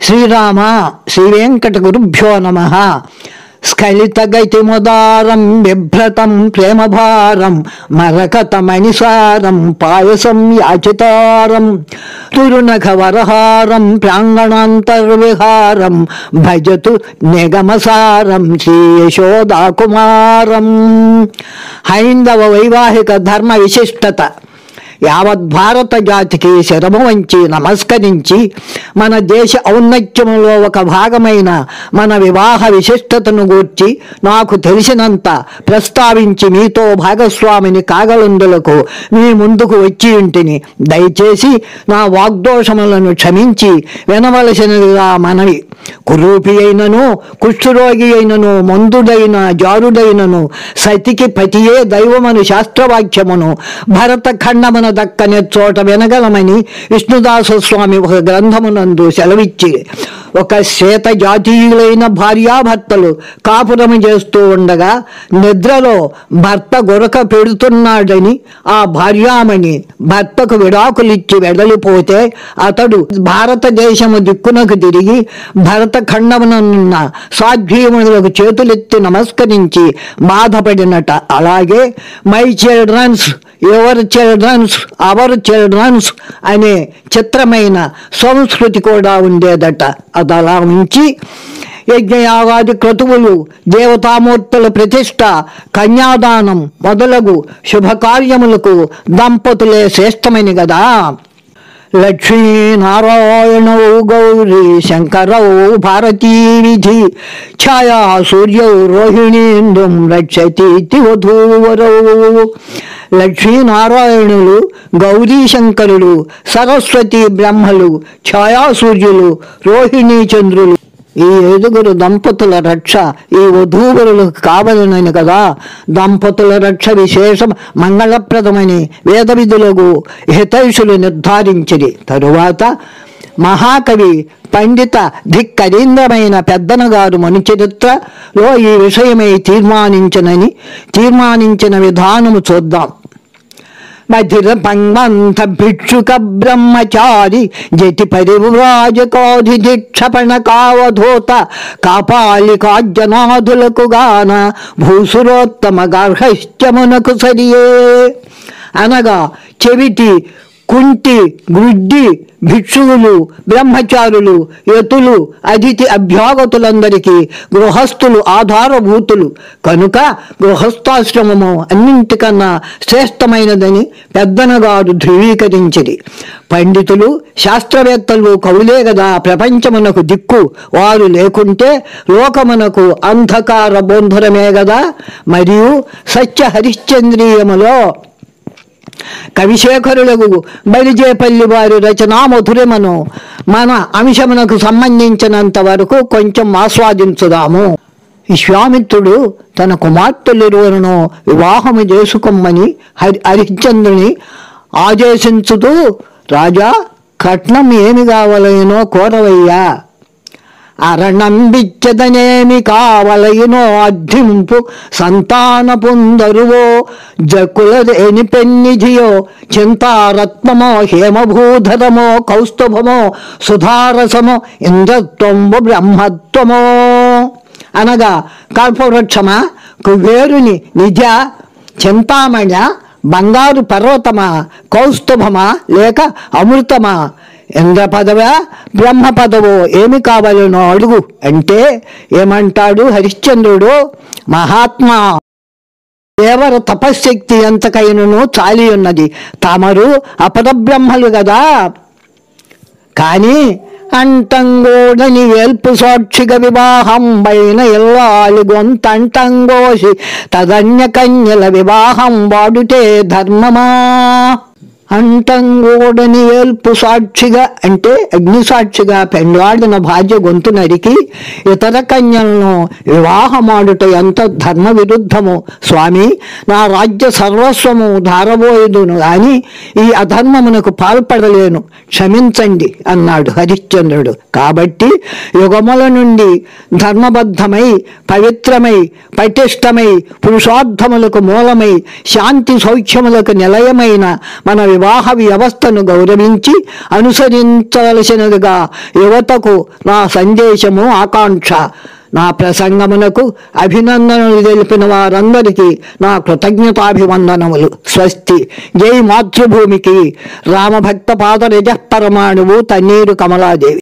శ్రీరామ శ్రీ వెంకట గురుభ్యో నమ స్ఖలితగతిముదారం బిభ్రతం ప్రేమభారం మరకతమణిసారం పాయసం యాచితారం తురునఖవరహారం ప్రాంగణాంతర్విహారం భజతు నిగమసారం శ్రీ యశోదాకుమారం హైందవ వైవాహిక ధర్మ విశిష్టత యావత్ భారత జాతికి శరము వంచి నమస్కరించి మన దేశ ఔన్నత్యములో ఒక భాగమైన మన వివాహ విశిష్టతను గూర్చి నాకు తెలిసినంత ప్రస్తావించి మీతో భాగస్వామిని కాగలందులకు మీ ముందుకు వచ్చి ఉంటిని దయచేసి నా వాగ్దోషములను క్షమించి వినవలసినదిగా మనవి కురూపి అయినను కుష్ఠరోగి అయినను మందుడైన జారుడైనను సతికి పతియే దైవమను శాస్త్రవాక్యమును భరత ఖండమున దక్కని చోట వినగలమని విష్ణుదాస స్వామి ఒక గ్రంథమునందు సెలవిచ్చి ఒక శ్వేత జాతీయులైన భార్యాభర్తలు కాపురము చేస్తూ ఉండగా నిద్రలో భర్త గొరక పెడుతున్నాడని ఆ భార్యామణి భర్తకు విడాకులిచ్చి వెడలిపోతే అతడు భారతదేశము దిక్కునకు తిరిగి భరత ఖండమునున్న సాధ్వీములకు చేతులెత్తి నమస్కరించి బాధపడినట అలాగే my childrens your childrens our childrens అనే చిత్రమైన సంస్కృతి కూడా ఉండేదట అది అలా ఉంచి యజ్ఞయాగాది క్రతువులు దేవతామూర్తుల ప్రతిష్ట కన్యాదానం మొదలగు శుభకార్యములకు దంపతులే శ్రేష్టమని గదా లక్ష్మీనారాయణౌ గౌరీ శంకరౌ భారతీ విధి ఛాయా సూర్యౌ రోహిణీందుం రక్షతీతి వధూవరౌ లక్ష్మీనారాయణులు గౌరీ శంకరులు సరస్వతి బ్రహ్మలు ఛాయా సూర్యులు రోహిణీ చంద్రులు ఈ ఐదుగురు దంపతుల రక్ష ఈ వధూవరులకు కావలనని కదా దంపతుల రక్ష విశేషం మంగళప్రదమని వేద విధులకు హితైషులు నిర్ధారించిరి తరువాత మహాకవి పండిత ధిక్కరీంద్రమైన పెద్దన గారు మనుచరిత్రలో ఈ విషయమై తీర్మానించనని తీర్మానించిన విధానము చూద్దాం మధిర పంగంత భిక్షుక బ్రహ్మచారి జతి పరివ్రాజకోధి దిక్షపణ కావధూత కాపాలికాజ్జనాథులకు గాన భూసురోత్తమ గార్హశ్చమునకు సరియే అనగా చెవిటి కుంటి గుడ్డి భిక్షువులు బ్రహ్మచారులు యతులు అతిథి అభ్యాగతులందరికీ గృహస్థులు ఆధారభూతులు కనుక గృహస్థాశ్రమము అన్నింటికన్నా శ్రేష్టమైనదని పెద్దనగారు ధృవీకరించిరి పండితులు శాస్త్రవేత్తలు కవులే కదా ప్రపంచమునకు దిక్కు వారు లేకుంటే లోకమునకు అంధకార బోంధరమే కదా మరియు సత్య హరిశ్చంద్రీయములో కవిశేఖరులకు బలిజేపల్లి వారి రచనా మధురమను మన అంశమునకు సంబంధించినంత వరకు కొంచెం ఆస్వాదించుదాము విశ్వామిత్రుడు తన కుమార్తెలిరువరును వివాహము చేసుకోమని హరి హరిశ్చంద్రుని ఆదేశించుతూ రాజా కట్నం ఏమి కావలనో కోరవయ్యా అరణంబిచ్చదనేమి కావలయునో అర్థింపు సంతాన పుందరువో జకులదేని పెన్నిధియో చింతారత్నమో హేమభూధరమో కౌస్తుభమో సుధారసమో ఇంద్రత్వంబు బ్రహ్మత్వమో అనగా కల్పవృక్షమా కుబేరుని నిజ చింతామణ బంగారు పర్వతమా కౌస్తుభమా లేక అమృతమా ఇంద్ర పదవా బ్రహ్మ పదవో ఏమి కావాలనో అడుగు అంటే ఏమంటాడు హరిశ్చంద్రుడు మహాత్మా దేవర తపశ్శక్తి ఎంతకైనను చాలి ఉన్నది తమరు అపరబ్రహ్మలు కదా కానీ అంటంగోడని వేల్పు సాక్షిగా వివాహం పైన ఎల్లాలి గొంతంటంగోసి తదన్య కన్యల వివాహం వాడుటే ధర్మమా అంటంగోడని వేల్పు సాక్షిగా అంటే అగ్ని సాక్షిగా పెండ్లాడిన భార్య గొంతు నరికి ఇతర కన్యలను వివాహమాడుట ఎంత ధర్మ విరుద్ధము స్వామి నా రాజ్య సర్వస్వము ధారబోయేదును గాని ఈ అధర్మమునకు పాల్పడలేను క్షమించండి అన్నాడు హరిశ్చంద్రుడు కాబట్టి యుగముల నుండి ధర్మబద్ధమై పవిత్రమై పటిష్టమై పురుషార్థములకు మూలమై శాంతి సౌఖ్యములకు నిలయమైన మన వివాహ వ్యవస్థను గౌరవించి అనుసరించవలసినదిగా యువతకు నా సందేశము ఆకాంక్ష నా ప్రసంగమునకు అభినందనలు తెలిపిన వారందరికీ నా కృతజ్ఞతాభివందనములు స్వస్తి జై మాతృభూమికి రామభక్త పాద రజ పరమాణువు తన్నీరు కమలాదేవి